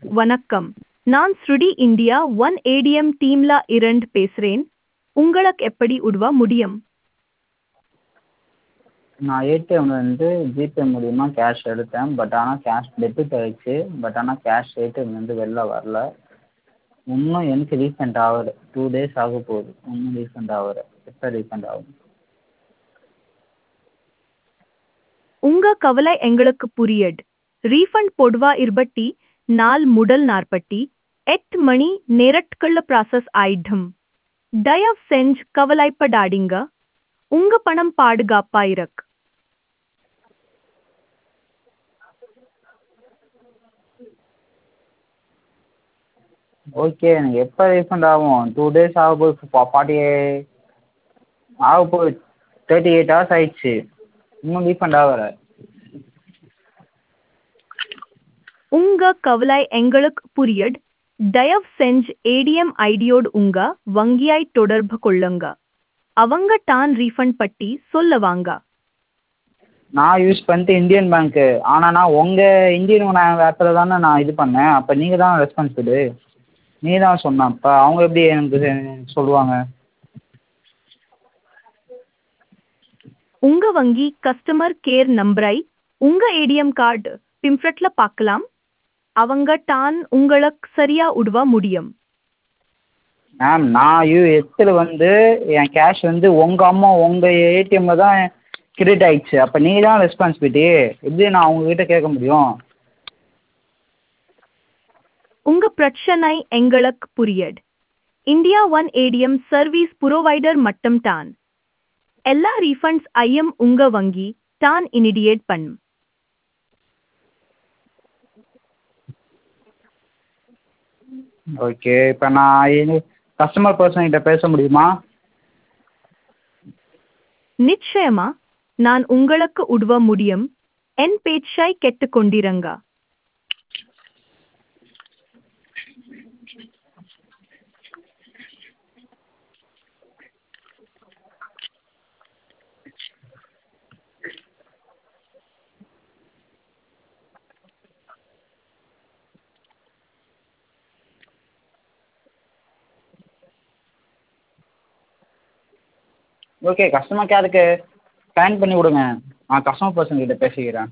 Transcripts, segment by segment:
வணக்கம் நான் ஸ்ருடி இந்தியா ஒன் ஏடிஎம் டீம்ல இருந்து பேசுறேன் உங்களுக்கு எப்படி உதவ முடியும் நான் ஏடிஎம்ல இருந்து ஜிபே மூலியமாக கேஷ் எடுத்தேன் பட் ஆனால் கேஷ் டெபிட் ஆயிடுச்சு பட் ஆனால் கேஷ் ஏடிஎம்லேருந்து வெளில வரல இன்னும் எனக்கு ரீஃபண்ட் ஆகல டூ டேஸ் ஆக போகுது இன்னும் ரீஃபண்ட் ஆகல எப்போ ரீஃபண்ட் ஆகும் உங்க கவலை எங்களுக்கு புரியுது ரீஃபண்ட் பொதுவா இருபத்தி நாள் முதல் நாற்பத்தி எட்டு மணி நேரத்துக்குள்ள ப்ராசஸ் ஆயிடும் தயவு செஞ்சு கவலைப்படாதீங்க உங்க பணம் பாதுகாப்பா இருக்கு ஓகே எனக்கு எப்போ ரீஃபண்ட் ஆகும் டூ டேஸ் ஆக போகுது ஃபார்ட்டி ஆக போகுது தேர்ட்டி எயிட் ஹவர்ஸ் ஆயிடுச்சு இன்னும் ரீஃபண்ட் ஆகலை உங்க கவலை எங்களுக்கு புரியுது தயவு செஞ்சு ஏடிஎம் ஐடியோடு உங்க வங்கியாய் தொடர்பு கொள்ளுங்க அவங்க தான் ரீஃபண்ட் பட்டி சொல்லுவாங்க நான் யூஸ் பண்ணிட்டு இந்தியன் பேங்க்கு ஆனால் நான் உங்கள் இந்தியன் ஆப்பில் தானே நான் இது பண்ணேன் அப்போ நீங்கள் தான் ரெஸ்பான்சிபிள் நீ தான் சொன்ன அப்போ அவங்க எப்படி எனக்கு சொல்லுவாங்க உங்க வங்கி கஸ்டமர் கேர் நம்பரை உங்க ஏடிஎம் கார்டு பிம்ஃப்ரெட்ல பார்க்கலாம் அவங்க தான் உங்களுக்கு சரியா உதவ முடியும் மேம் நான் யூ எத்தில் வந்து என் கேஷ் வந்து உங்கள் அம்மா உங்கள் ஏடிஎம்மில் தான் கிரெடிட் ஆயிடுச்சு அப்போ நீங்கள் தான் ரெஸ்பான்சிபிலிட்டி எப்படி நான் உங்ககிட்ட கேட்க முடியும் உங்க பிரச்சனை எங்களுக்கு புரியுது India one ATM service provider மட்டும் தான் எல்லா ரீஃபண்ட்ஸ் ஐயம் உங்க வங்கி தான் இனிடியேட் பண்ணும் ஓகே இப்போ நான் இது கஸ்டமர் பர்சன் கிட்ட பேச முடியுமா நிச்சயமா நான் உங்களுக்கு உதவ முடியும் என் பேச்சை கேட்டுக்கொண்டிருங்க ஓகே கஸ்டமர் கேருக்கு ஸ்கேன் பண்ணி விடுங்க நான் கஸ்டமர் பர்சன் கிட்ட பேசிக்கிறேன்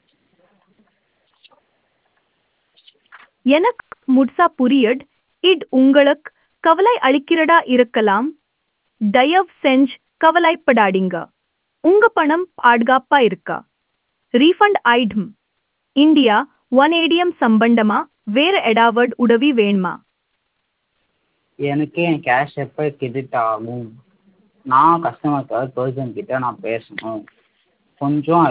எனக்கு முழுசா புரியுது இது உங்களுக்கு கவலை அளிக்கிறதா இருக்கலாம் தயவு செஞ்சு கவலைப்படாதீங்க உங்க பணம் பாதுகாப்பா இருக்கா ரீஃபண்ட் ஆயிடும் இந்தியா ஒன் ஏடிஎம் சம்பந்தமா வேற ஏதாவது உதவி வேணுமா எனக்கு என் கேஷ் எப்போ கிரெடிட் ஆகும் நான் கஸ்டமர் கேர் பர்சன் கிட்ட நான் பேசணும் கொஞ்சம்